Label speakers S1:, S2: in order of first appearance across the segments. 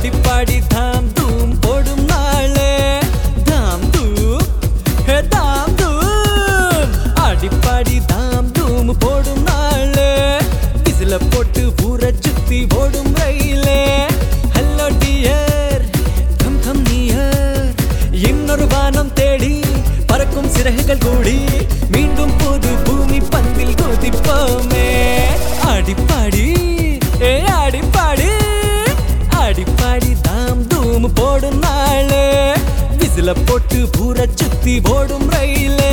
S1: அடிப்பாடி தாம் தூம் போடும் நாளே தாம் தூம் ஹே தாம் தூம் அடிப்பாடி தாம் தூம் போடும் நாளே விசில போட்டு ஊற சுத்தி ஓடும் ரயிலே hello dear come come near இன்னொரு வானம் தேடி பறக்கும் சிறகுகள் கூடி மீண்டும் புது பூமி பந்தில் குதிப்போமே அடிப்பாடி ஏ அடிப்பாடி அடிப்பாடி தாம் தூம் போடும் நாளே விசில போட்டு பூர சுத்தி ஓடும் ரயிலே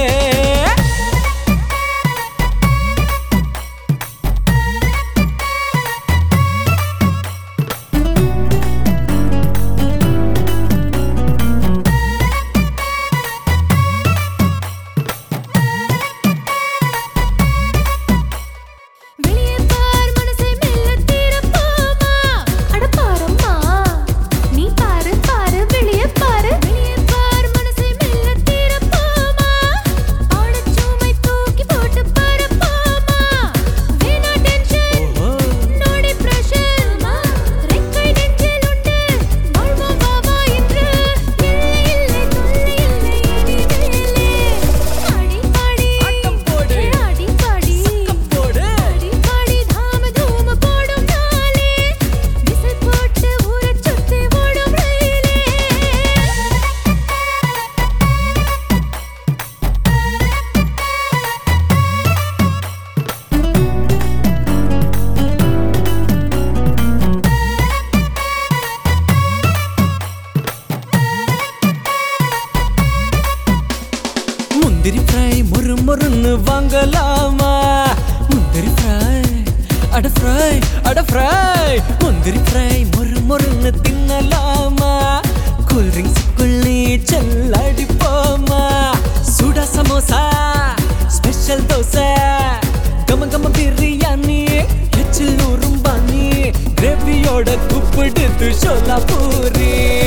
S2: வெளியே பார் மனசை மெல்ல தீரப்போமா அட பாரம்மா நீ பாரு பாரு வெளியே பாரு வெளியே பார் மனசை மெல்ல தீரப்போமா ஆடச்சுமை தூக்கி போட்டு பரப்போமா வேணா டென்ஷன்
S1: ஓஹோ
S2: நோடி பிரஷர் ரெக்கை நெஞ்சில் உண்டு வாழ்வோம் பாவா என்று இல்லை இல்லை தொல்லை இல்லை இனிமேலே ஆடி பாடி
S1: ஆட்டம் போடு.
S2: ஆடி பாடி
S1: போடு
S2: ஆடி பாடி தாம தூம போடும் நாளே விசில் போட்டு ஊரச் சுத்தி ஓடும் ரயிலே
S1: முந்திரி ஃப்ரை முறு முறுன்னு வாங்கலாமா முந்திரி ஃப்ரை அட ஃப்ரை அட ஃப்ரை முந்திரி ஃப்ரை முறு முறுன்னு தின்னலாமா கூல் ட்ரிங்க்ஸ்க்குள்ளே செல்லடிப்போமா சுடா சமோசா ஸ்பெஷல் தோசை கம கம பிரியாணி எச்சில் நூறும் பாணி கிரேவியோட குப்பிடுது சோலா பூரி